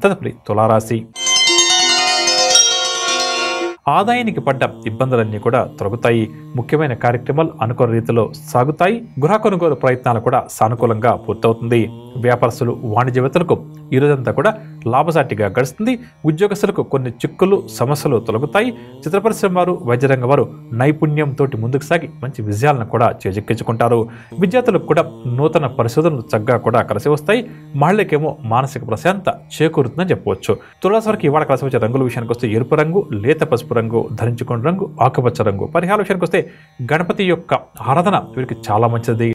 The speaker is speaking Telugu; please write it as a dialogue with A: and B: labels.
A: తదుపరి తులారాశి ఆదాయానికి పడ్డ ఇబ్బందులన్నీ కూడా తొలగుతాయి ముఖ్యమైన కార్యక్రమాలు అనుకున్న రీతిలో సాగుతాయి గృహ కొనుగోలు ప్రయత్నాలు కూడా సానుకూలంగా పూర్తవుతుంది వ్యాపారస్తులు వాణిజ్యవేత్తలకు ఈ రోజంతా కూడా లాభసాటిగా గడుస్తుంది ఉద్యోగస్తులకు కొన్ని చిక్కులు సమస్యలు తొలగుతాయి చిత్ర పరిశ్రమ వారు వైద్య రంగం వారు నైపుణ్యంతో ముందుకు సాగి మంచి విజయాలను కూడా చేజెక్కించుకుంటారు విద్యార్థులకు కూడా నూతన పరిశోధనలు చక్కగా కూడా కలిసి వస్తాయి మహిళకేమో మానసిక ప్రశాంత చేకూరుతుందని చెప్పవచ్చు తులాస్ వరకు ఇవాళ కలిసి వచ్చే రంగుల విషయానికి వస్తే ఎరుపు రంగు లేత పసుపు రంగు ధరించుకున్న రంగు ఆకుపచ్చ రంగు పరిహార విషయానికి వస్తే గణపతి యొక్క ఆరాధన వీరికి చాలా మంచిది